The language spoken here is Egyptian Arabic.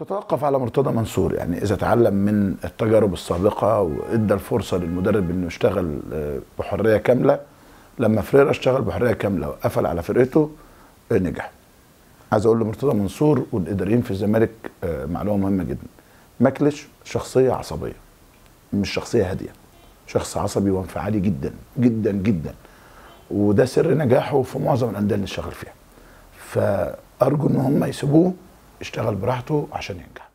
تتوقف على مرتضى منصور يعني اذا تعلم من التجارب السابقه وادى الفرصه للمدرب انه يشتغل آه، بحريه كامله لما فريرا اشتغل بحريه كامله وقفل على فرقته آه، نجح عايز اقول لمرتضى منصور والاداريين في الزمالك آه، معلومه مهمه جدا مكلش شخصيه عصبيه مش شخصيه هاديه شخص عصبي وانفعالي جدا جدا جدا وده سر نجاحه في معظم الانديه اللي اشتغل فيها فارجو ان هم يسيبوه يشتغل براحته عشان ينجح